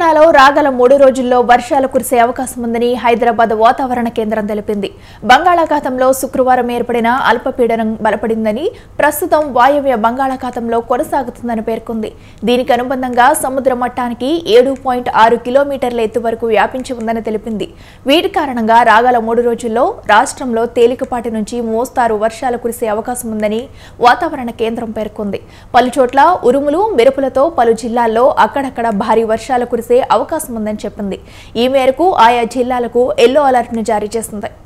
తెలంగాణలో రాగల మూడు రోజుల్లో వర్షాలు కురిసే అవకాశం ఉందని హైదరాబాద్ వాతావరణ కేంద్రం తెలిపింది బంగాళాఖాతంలో శుక్రవారం ఏర్పడిన అల్పపీడనం బలపడిందని ప్రస్తుతం వాయవ్య బంగాళాఖాతంలో కొనసాగుతుందని పేర్కొంది దీనికి అనుబంధంగా సముద్ర మట్టానికి ఏడు పాయింట్ ఆరు కిలోమీటర్ల ఎత్తు వరకు వ్యాపించి ఉందని తెలిపింది వీటి కారణంగా రాగల మూడు రోజుల్లో రాష్ట్రంలో తేలికపాటి నుంచి మోస్తారు వర్షాలు కురిసే అవకాశం ఉందని వాతావరణ కేంద్రం పేర్కొంది పలుచోట్ల ఉరుములు మెరుపులతో పలు జిల్లాల్లో అక్కడక్కడ భారీ వర్షాలు కురిసే అవకాశం ఉందని చెప్పింది ఈ మేరకు ఆయా జిల్లాలకు ఎల్లో అలర్ట్ ను జారీ చేసింది